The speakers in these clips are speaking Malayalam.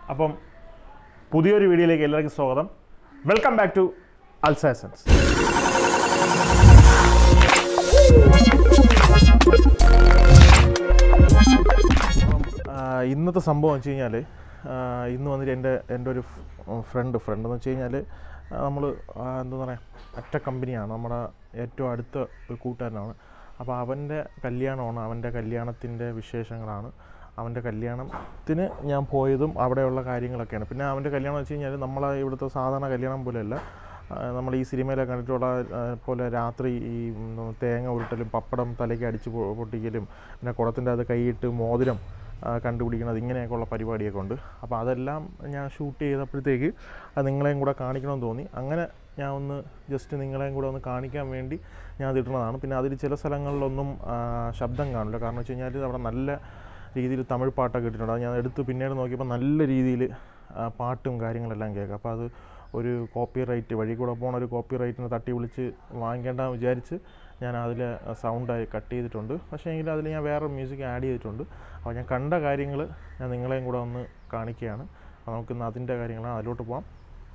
അപ്പം പുതിയൊരു വീഡിയോയിലേക്ക് എല്ലാവർക്കും സ്വാഗതം വെൽക്കം ബാക്ക് ടു അൽസാസൻസ് ഇന്നത്തെ സംഭവം വെച്ച് കഴിഞ്ഞാൽ ഇന്ന് വന്നിട്ട് എൻ്റെ എൻ്റെ ഒരു ഫ്രണ്ട് ഫ്രണ്ട് എന്ന് വെച്ച് കഴിഞ്ഞാൽ നമ്മൾ എന്താ പറയുക ഒറ്റ കമ്പനിയാണ് നമ്മുടെ ഏറ്റവും അടുത്ത ഒരു കൂട്ടുകാരനാണ് അപ്പോൾ അവൻ്റെ കല്യാണമാണ് അവൻ്റെ കല്യാണത്തിൻ്റെ വിശേഷങ്ങളാണ് അവൻ്റെ കല്യാണത്തിന് ഞാൻ പോയതും അവിടെയുള്ള കാര്യങ്ങളൊക്കെയാണ് പിന്നെ അവൻ്റെ കല്യാണം വെച്ച് കഴിഞ്ഞാൽ നമ്മളെ ഇവിടുത്തെ സാധാരണ കല്യാണം പോലെയല്ല ആ, നമ്മൾ ഈ സിനിമയിലൊക്കെ കണ്ടിട്ടുള്ള ആ, പോലെ രാത്രി ഈ ഉം, തേങ്ങ ഉരുട്ടലും പപ്പടം തലയ്ക്ക് അടിച്ച് പൊ- പൊട്ടിക്കലും പിന്നെ കുളത്തിൻ്റെ അത് കൈയിട്ട് മോതിരം ആ, കണ്ടുപിടിക്കുന്നത് ഇങ്ങനെയൊക്കെയുള്ള പരിപാടിയൊക്കെ ഉണ്ട് അപ്പോൾ അതെല്ലാം ഞാൻ ഷൂട്ട് ചെയ്തപ്പോഴത്തേക്ക് അത് നിങ്ങളെയും കൂടെ കാണിക്കണമെന്ന് തോന്നി അങ്ങനെ ഞാൻ ഒന്ന് ജസ്റ്റ് നിങ്ങളെയും കൂടെ ഒന്ന് കാണിക്കാൻ വേണ്ടി ഞാൻ അത് ഇടുന്നതാണ് പിന്നെ അതിൽ ചില സ്ഥലങ്ങളിലൊന്നും ആ, ശബ്ദം കാണില്ല കാരണം വെച്ച് കഴിഞ്ഞാൽ അവിടെ നല്ല രീതിയിൽ തമിഴ് പാട്ടൊക്കെ ഇട്ടിട്ടുണ്ട് അത് ഞാൻ എടുത്ത് പിന്നീട് നോക്കിയപ്പോൾ നല്ല രീതിയിൽ പാട്ടും കാര്യങ്ങളെല്ലാം കേൾക്കാം അപ്പോൾ അത് ഒരു കോപ്പി റൈറ്റ് വഴി കൂടെ പോണ ഒരു കോപ്പി റൈറ്റിനെ തട്ടി വിളിച്ച് വാങ്ങിക്കേണ്ടെന്ന് വിചാരിച്ച് ഞാൻ അതിൽ സൗണ്ടായി കട്ട് ചെയ്തിട്ടുണ്ട് പക്ഷേ എങ്കിൽ അതിൽ ഞാൻ വേറെ മ്യൂസിക് ആഡ് ചെയ്തിട്ടുണ്ട് അപ്പോൾ ഞാൻ കണ്ട കാര്യങ്ങൾ ഞാൻ നിങ്ങളെയും കൂടെ ഒന്ന് കാണിക്കുകയാണ് അപ്പോൾ നമുക്കിന്ന് അതിൻ്റെ കാര്യങ്ങളാണ് അതിലോട്ട് പോകാം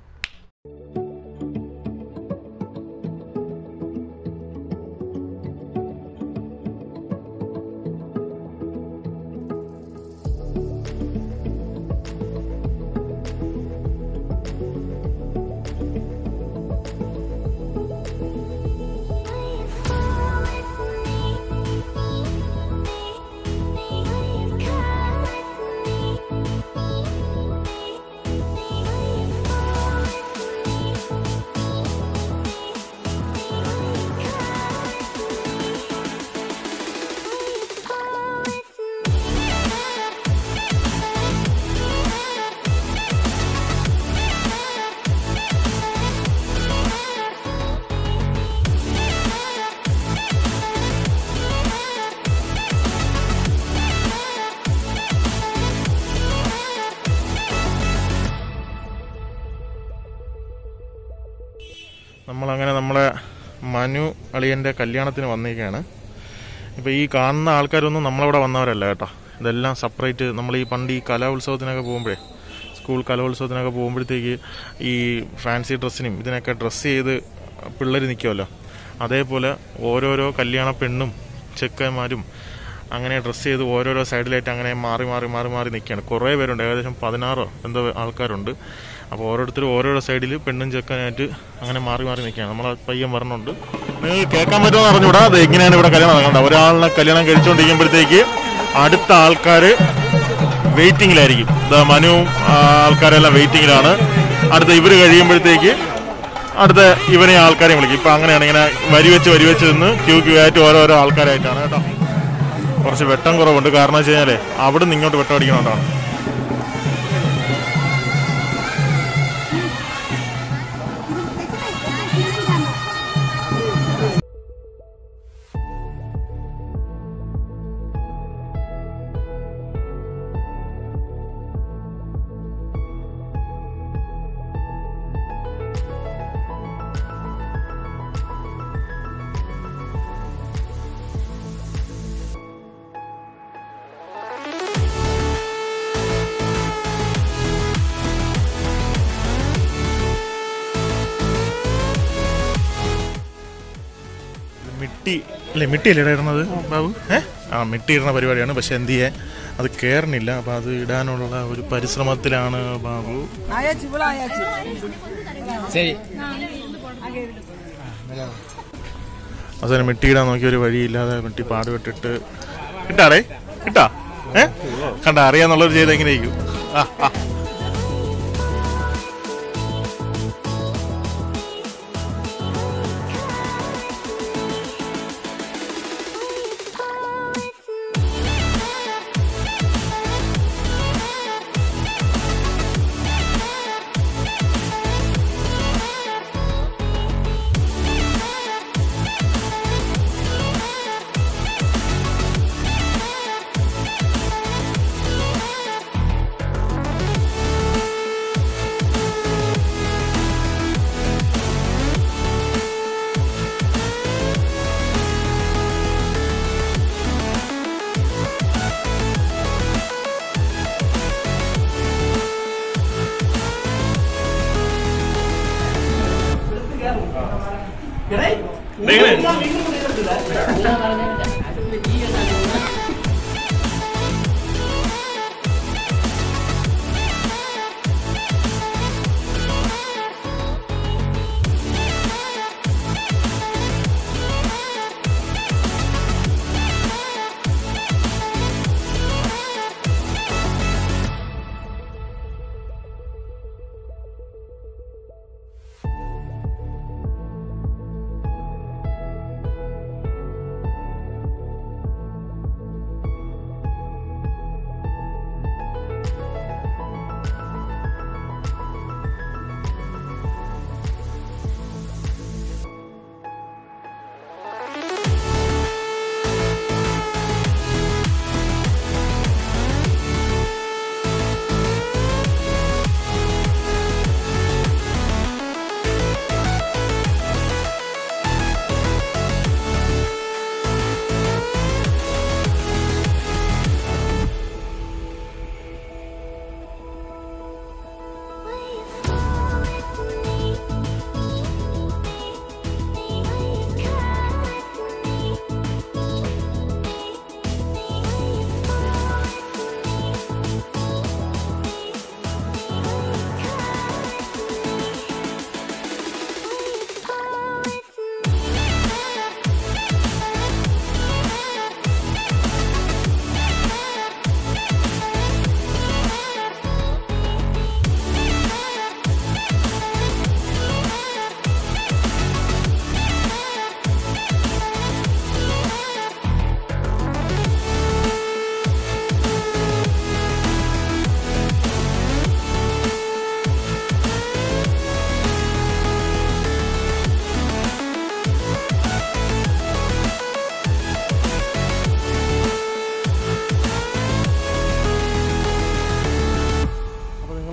നമ്മളങ്ങനെ നമ്മളെ മനു അളിയൻ്റെ കല്യാണത്തിന് വന്നിരിക്കുകയാണ് ഇപ്പോൾ ഈ കാണുന്ന ആൾക്കാരൊന്നും നമ്മളവിടെ വന്നവരല്ല കേട്ടോ ഇതെല്ലാം സെപ്പറേറ്റ് നമ്മൾ ഈ പണ്ട് ഈ കലോത്സവത്തിനൊക്കെ പോകുമ്പോഴേ സ്കൂൾ കലോത്സവത്തിനൊക്കെ പോകുമ്പോഴത്തേക്ക് ഈ ഫാൻസി ഡ്രസ്സിനും ഇതിനൊക്കെ ഡ്രസ്സ് ചെയ്ത് പിള്ളേർ നിൽക്കുമല്ലോ അതേപോലെ ഓരോരോ കല്യാണ പെണ്ണും ചെക്കന്മാരും അങ്ങനെ ഡ്രസ്സ് ചെയ്ത് ഓരോരോ സൈഡിലായിട്ട് അങ്ങനെ മാറി മാറി മാറി മാറി നിൽക്കുകയാണ് കുറേ പേരുണ്ട് ഏകദേശം പതിനാറോ എന്തോ ആൾക്കാരുണ്ട് അപ്പോൾ ഓരോരുത്തരും ഓരോരോ സൈഡിൽ പെണ്ണും ചെക്കനായിട്ട് അങ്ങനെ മാറി മാറി നിൽക്കുകയാണ് നമ്മൾ പയ്യൻ പറഞ്ഞുണ്ട് നിങ്ങൾ കേൾക്കാൻ പറ്റുമെന്ന് അറിഞ്ഞൂടാ അത് എങ്ങനെയാണ് ഇവിടെ കല്യാണം നടക്കേണ്ടത് ഒരാളിനെ കല്യാണം കഴിച്ചുകൊണ്ടിരിക്കുമ്പോഴത്തേക്ക് അടുത്ത ആൾക്കാർ വെയിറ്റിംഗിലായിരിക്കും ഇതാ മനുവും ആ, ആൾക്കാരെല്ലാം വെയിറ്റിംഗിലാണ് അടുത്ത ഇവർ കഴിയുമ്പോഴത്തേക്ക് അടുത്ത ഇവനെ ആൾക്കാരെ വിളിക്കും ഇപ്പൊ അങ്ങനെയാണ് ഇങ്ങനെ വരി വെച്ച് വരി വെച്ച് നിന്ന് ക്യൂ ക്യൂ ആയിട്ട് ഓരോരോ ആൾക്കാരായിട്ടാണ് കേട്ടോ കുറച്ച് വെട്ടം കുറവുണ്ട് കാരണം വെച്ച് കഴിഞ്ഞാലേ അവിടെ നിന്ന് ഇങ്ങോട്ട് വെട്ടം അടിക്കണോണ്ടാണ് മിട്ടി അല്ലേ മിട്ടി അല്ലേ ഇടുന്നത് ബാബു ഏ ആ മിട്ടി ഇടുന്ന പരിപാടിയാണ് പക്ഷെ എന്ത് ചെയ്യാൻ അത് കയറണില്ല അപ്പൊ അത് ഇടാനുള്ള ഒരു പരിശ്രമത്തിലാണ് ബാബു ஆயாச்சு இவ்வளோ ஆயாச்சு சரி അവസാനം മിട്ടി ഇടാൻ നോക്കിയ ഒരു വഴിയില്ലാതെ മിട്ടി പാടുപെട്ടിട്ട് കിട്ടാറേ കിട്ടാ ഏ കണ്ട അറിയാന്നുള്ളവർ ചെയ്ത് എങ്ങനെ ഇരിക്കും ആ ആ അപ്പോൾ നിങ്ങൾ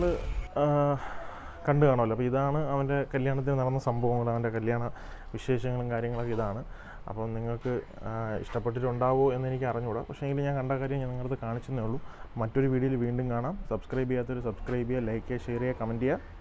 കണ്ടു കാണുമല്ലോ അപ്പോൾ ഇതാണ് അവൻ്റെ കല്യാണത്തിന് നടന്ന സംഭവങ്ങൾ അവൻ്റെ കല്യാണ വിശേഷങ്ങളും കാര്യങ്ങളൊക്കെ ഇതാണ് അപ്പം നിങ്ങൾക്ക് ആ, ഇഷ്ടപ്പെട്ടിട്ടുണ്ടാവുമോ എന്ന് എനിക്ക് അറിഞ്ഞുകൂടാ പക്ഷേ എങ്കിലും ഞാൻ കണ്ട കാര്യം ഞാൻ നിങ്ങളത് കാണിച്ചെന്നേ ഉള്ളൂ മറ്റൊരു വീഡിയോയിൽ വീണ്ടും കാണാം സബ്സ്ക്രൈബ് ചെയ്യാത്തൊരു സബ്സ്ക്രൈബ് ചെയ്യുക ലൈക്ക് ചെയ്യുക ഷെയർ ചെയ്യുക കമൻറ്റ് ചെയ്യുക